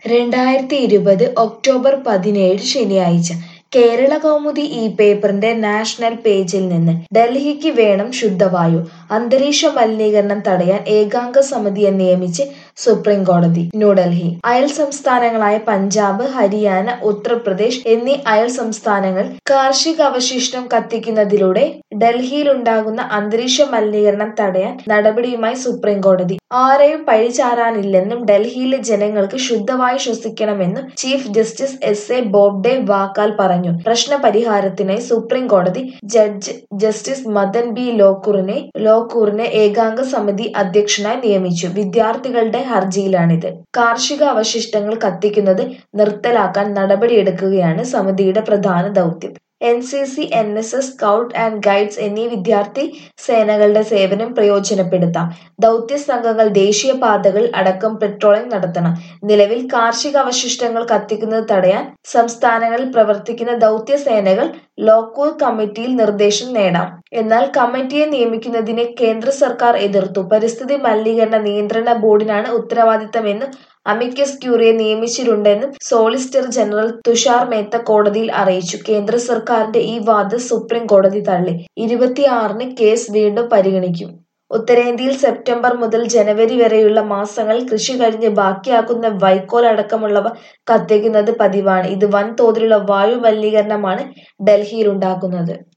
രണ്ടായിരത്തി ഇരുപത് ഒക്ടോബർ പതിനേഴ് ശനിയാഴ്ച കേരള കൗമുദി ഈ പേപ്പറിന്റെ നാഷണൽ പേജിൽ നിന്ന് ഡൽഹിക്ക് വേണം ശുദ്ധവായു അന്തരീക്ഷ മലിനീകരണം തടയാൻ ഏകാംഗ സമിതിയെ നിയമിച്ച് സുപ്രീം കോടതി ന്യൂഡൽഹി അയൽ സംസ്ഥാനങ്ങളായ പഞ്ചാബ് ഹരിയാന ഉത്തർപ്രദേശ് എന്നീ അയൽ സംസ്ഥാനങ്ങൾ കാർഷിക അവശിഷ്ടം കത്തിക്കുന്നതിലൂടെ ഡൽഹിയിലുണ്ടാകുന്ന അന്തരീക്ഷ മലിനീകരണം തടയാൻ നടപടിയുമായി സുപ്രീം കോടതി ആരെയും പഴിചാരാനില്ലെന്നും ഡൽഹിയിലെ ജനങ്ങൾക്ക് ശുദ്ധവായു ശ്വസിക്കണമെന്നും chief justice S A Bobde വാക്കാൽ പറഞ്ഞു പ്രശ്ന പരിഹാരത്തിനായി സുപ്രീം കോടതി ജഡ്ജ് ജസ്റ്റിസ് മദൻ ബി ലോക്കൂറിനെ ലോക്കൂറിനെ ഏകാംഗ സമിതി അധ്യക്ഷനായി നിയമിച്ചു വിദ്യാർത്ഥികളുടെ ഹർജിയിലാണിത് കാർഷിക അവശിഷ്ടങ്ങൾ കത്തിക്കുന്നത് നിർത്തലാക്കാൻ നടപടിയെടുക്കുകയാണ് സമിതിയുടെ പ്രധാന ദൗത്യം N C C N S S scout and guides എന്നീ വിദ്യാർത്ഥി സേനകളുടെ സേവനം പ്രയോജനപ്പെടുത്താം ദൗത്യ സംഘങ്ങൾ ദേശീയപാതകളിൽ അടക്കം പെട്രോളിംഗ് നടത്തണം നിലവിൽ കാർഷിക അവശിഷ്ടങ്ങൾ കത്തിക്കുന്നത് തടയാൻ സംസ്ഥാനങ്ങളിൽ പ്രവർത്തിക്കുന്ന ദൗത്യ സേനകൾ ലോക്കൂർ കമ്മിറ്റിയിൽ നിർദ്ദേശം നേടാം എന്നാൽ കമ്മിറ്റിയെ നിയമിക്കുന്നതിനെ കേന്ദ്ര സർക്കാർ എതിർത്തു പരിസ്ഥിതി മലിനീകരണ നിയന്ത്രണ ബോർഡിനാണ് ഉത്തരവാദിത്തമെന്ന് അമിക്കസ് ക്യൂറിയെ നിയമിച്ചിട്ടുണ്ടെന്നും സോളിസിറ്റർ ജനറൽ തുഷാർ മേത്ത കോടതിയിൽ അറിയിച്ചു കേന്ദ്ര സർക്കാരിന്റെ ഈ വാദം സുപ്രീം കോടതി തള്ളി ഇരുപത്തിയാറിന് കേസ് വീണ്ടും പരിഗണിക്കും ഉത്തരേന്ത്യയിൽ സെപ്റ്റംബർ മുതൽ ജനുവരി വരെയുള്ള മാസങ്ങളിൽ കൃഷി കഴിഞ്ഞ് ബാക്കിയാക്കുന്ന വൈക്കോൽ അടക്കമുള്ളവ കത്തിക്കുന്നത് പതിവാണ് ഇത് വൻതോതിലുള്ള വായു മലിനീകരണമാണ് ഡൽഹിയിൽ ഉണ്ടാക്കുന്നത്